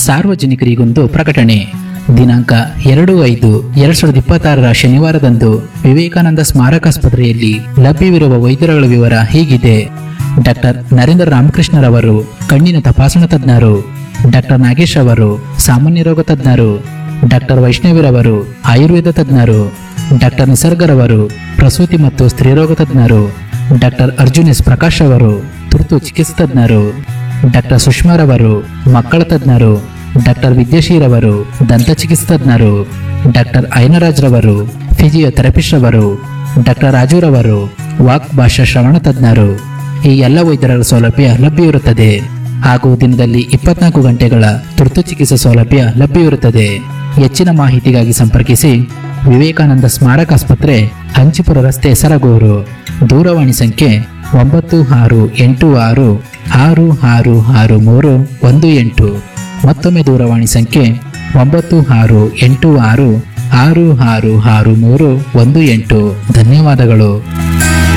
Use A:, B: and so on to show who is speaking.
A: ಸಾರ್ವಜನಿಕರಿಗೊಂದು ಪ್ರಕಟಣೆ ದಿನಾಂಕ ಎರಡು ಐದು ಎರಡ್ ಸಾವಿರದ ಇಪ್ಪತ್ತಾರರ ಶನಿವಾರದಂದು ವಿವೇಕಾನಂದ ಸ್ಮಾರಕಾಸ್ಪತ್ರೆಯಲ್ಲಿ ಲಭ್ಯವಿರುವ ವೈದ್ಯರುಗಳ ವಿವರ ಹೀಗಿದೆ ಡಾಕ್ಟರ್ ನರೇಂದ್ರ ರಾಮಕೃಷ್ಣರವರು ಕಣ್ಣಿನ ತಪಾಸಣಾ ತಜ್ಞರು ಡಾಕ್ಟರ್ ನಾಗೇಶ್ ಅವರು ಸಾಮಾನ್ಯ ರೋಗ ತಜ್ಞರು ಡಾಕ್ಟರ್ ವೈಷ್ಣವಿರವರು ಆಯುರ್ವೇದ ತಜ್ಞರು ಡಾಕ್ಟರ್ ನಿಸರ್ಗರವರು ಪ್ರಸೂತಿ ಮತ್ತು ಸ್ತ್ರೀರೋಗ ತಜ್ಞರು ಡಾಕ್ಟರ್ ಅರ್ಜುನ್ ಎಸ್ ಪ್ರಕಾಶ್ ಅವರು ತುರ್ತು ಚಿಕಿತ್ಸಾ ತಜ್ಞರು ಡಾಕ್ಟರ್ ಸುಷ್ಮಾರವರು ಮಕ್ಕಳ ತಜ್ಞರು ಡಾಕ್ಟರ್ ವಿದ್ಯಾಶೀರವರು ದಂತ ಚಿಕಿತ್ಸಾ ತಜ್ಞರು ಡಾಕ್ಟರ್ ಐನರಾಜ್ರವರು ಫಿಸಿಯೋಥೆರಪಿಸ್ಟ್ ರವರು ಡಾಕ್ಟರ್ ರಾಜುರವರು ವಾಕ್ ಭಾಷಾ ಶ್ರವಣ ತಜ್ಞರು ಈ ಎಲ್ಲ ವೈದ್ಯರ ಸೌಲಭ್ಯ ಲಭ್ಯವಿರುತ್ತದೆ ಹಾಗೂ ದಿನದಲ್ಲಿ ಇಪ್ಪತ್ನಾಲ್ಕು ಗಂಟೆಗಳ ತುರ್ತು ಚಿಕಿತ್ಸಾ ಸೌಲಭ್ಯ ಲಭ್ಯವಿರುತ್ತದೆ ಹೆಚ್ಚಿನ ಮಾಹಿತಿಗಾಗಿ ಸಂಪರ್ಕಿಸಿ ವಿವೇಕಾನಂದ ಸ್ಮಾರಕ ಆಸ್ಪತ್ರೆ ಹಂಚಿಪುರ ರಸ್ತೆ ಸರಗೂರು ದೂರವಾಣಿ ಸಂಖ್ಯೆ ಒಂಬತ್ತು ಆರು ಎಂಟು ಆರು ಆರು ಆರು ಆರು ಮೂರು ಒಂದು ಎಂಟು ಮತ್ತೊಮ್ಮೆ ದೂರವಾಣಿ ಸಂಖ್ಯೆ ಒಂಬತ್ತು ಆರು ಎಂಟು ಆರು ಆರು ಆರು ಆರು ಮೂರು ಒಂದು ಎಂಟು ಧನ್ಯವಾದಗಳು